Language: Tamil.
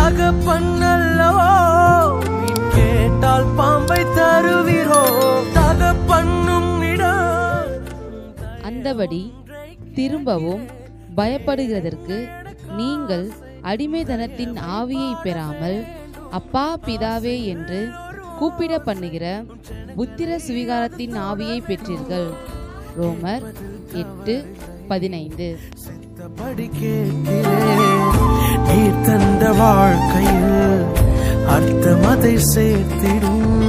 தகப்பன்னல்லவோ மீன் கேட்டால் பாம்பை தருவீரோ தகப்பண்ணும் இடம் அந்தபடி திரும்பவும் பயப்படுகிறதற்கு நீங்கள் அடிமைத்தனத்தின் ஆவியை பெறாமல் அப்பா பிதாவே என்று கூப்பிட பண்ணுகிற புத்திர சுவிகாரத்தின் ஆவியை பெற்றீர்கள் ரோமர் எட்டு பதினைந்து சித்தப்படி கேட்கிறேன் நீ தந்த வாழ்க்கையில் அர்த்தமதை சேர்த்திடும்